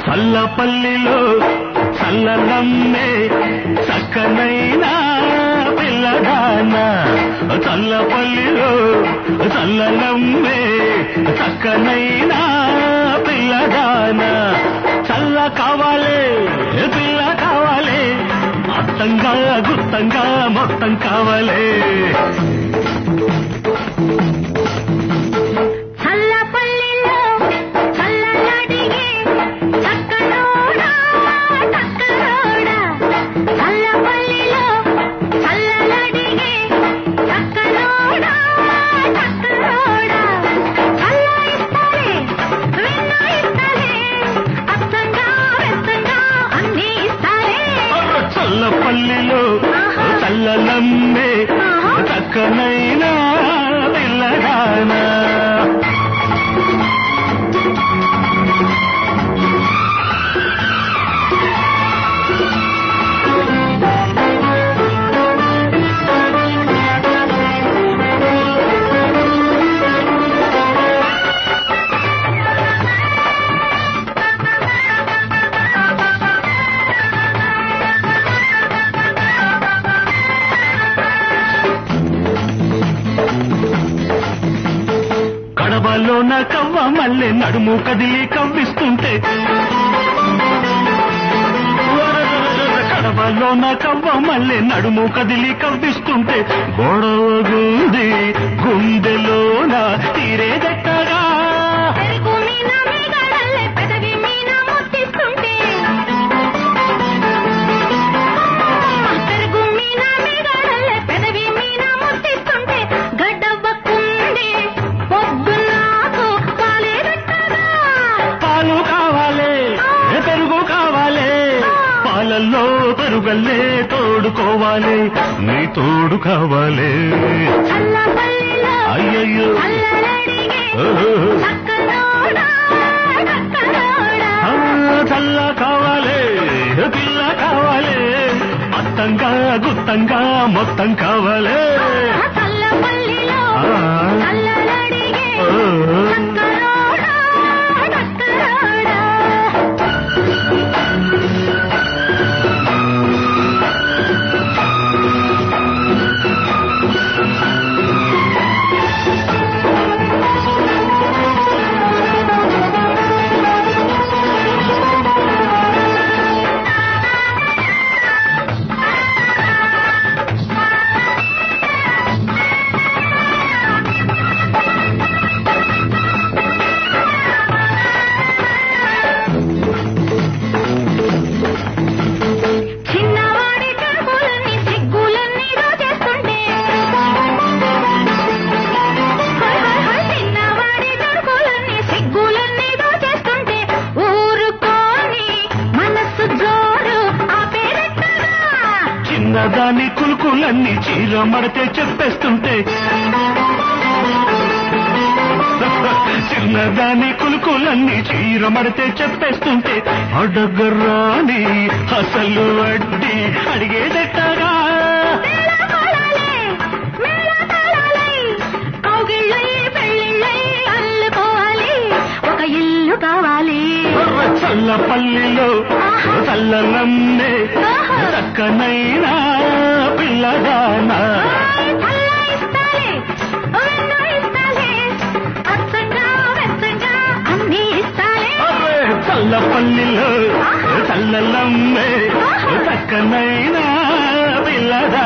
చల్లపల్లిలో చల్లనమ్మే చక్కనైనా పిల్లదాన చల్లపల్లిలో చల్లనమ్మే చక్కనైనా పిల్లదాన చల్ల కావాలే పిల్ల కావాలే అత్తంగా గుత్తంగా మొత్తం కావాలే చల్లపల్లిలో చల్లనడిగే చక్కనోడా చక్కనోడా చల్లపల్లిలో చల్లనడిగే చక్కనోడా చక్కనోడా చల్ల ఇస్తాలే వెన్న ఇస్తాలే అత్తంగా వెత్తంగా అన్నీ ఇస్తాలే చల్లపల్లిలో చల్లనమ్మే చక్కనైనా పిల్లగానా కడవలోన కవ్వ మల్లె నడుము కదిలి కవ్విస్తుంటే కడవలోన కవ్వ మల్లె నడుము కదిలి కవ్విస్తుంటే గొడవగుంది గుండెలోన తీరేదెట్టగా పెరుగు మీన మీగడల్లే పెదవి మీన ముద్దిస్తుంటే పెరుగు మీన మీగడల్లే పెదవి మీన ముద్దిస్తుంటే గడ్డవ్వకుంది పొద్దు నాకు పాలేదట్టగా పాలు కావాలే పెరుగు కావాలే పాలల్లో పెరుగల్లే తోడుకోవాలి నీ తోడు కావాలే చల్లపల్లిలో అయ్యయ్యో చల్లనడిగే ఓహో. చక్కనోడా చక్కనోడా ఆ, చల్ల కావాలే పిల్ల కావాలే అత్తంగా గుత్తంగా మొత్తం కావాలే చల్లపల్లిలో ఆ. చల్లనడిగే ఓ. చక్కనోడా చక్కనోడా చిన్నవాడి కడుపులన్నీ సిగ్గులన్నీ దోచేస్తుంటే హై హై హై చిన్నవాడి కడుపులన్నీ సిగ్గులన్నీ దోచేస్తుంటే ఊరుకోని మనసు జోరు ఆపేదెట్టగా చిన్నదాని కులుకులన్నీ చీర మడితే చెప్పేస్తుంటే చిన్నదాని కులుకులన్నీ చీర మడితే చెప్పేస్తుంటే అడగరాని అసలు వడ్డీ అడిగేదెట్టగా మేళతాళాలే, మేళతాళాలే, కౌగిళ్ళై పెళ్ళిళ్ళై అల్లుకోవాలి ఒక ఇల్లు కావాలి చల్లపల్లిలో చల్లనమ్మే చక్కనైనా పిల్లగానా ఆయ్ చల్ల ఇస్తాలే, వెన్న ఇస్తాలే, అచ్చంగా వెచ్చంగా అన్నీ ఇస్తాలే అరే చల్లపల్లిలో చల్లనమ్మే చక్కనైనా పిల్లగా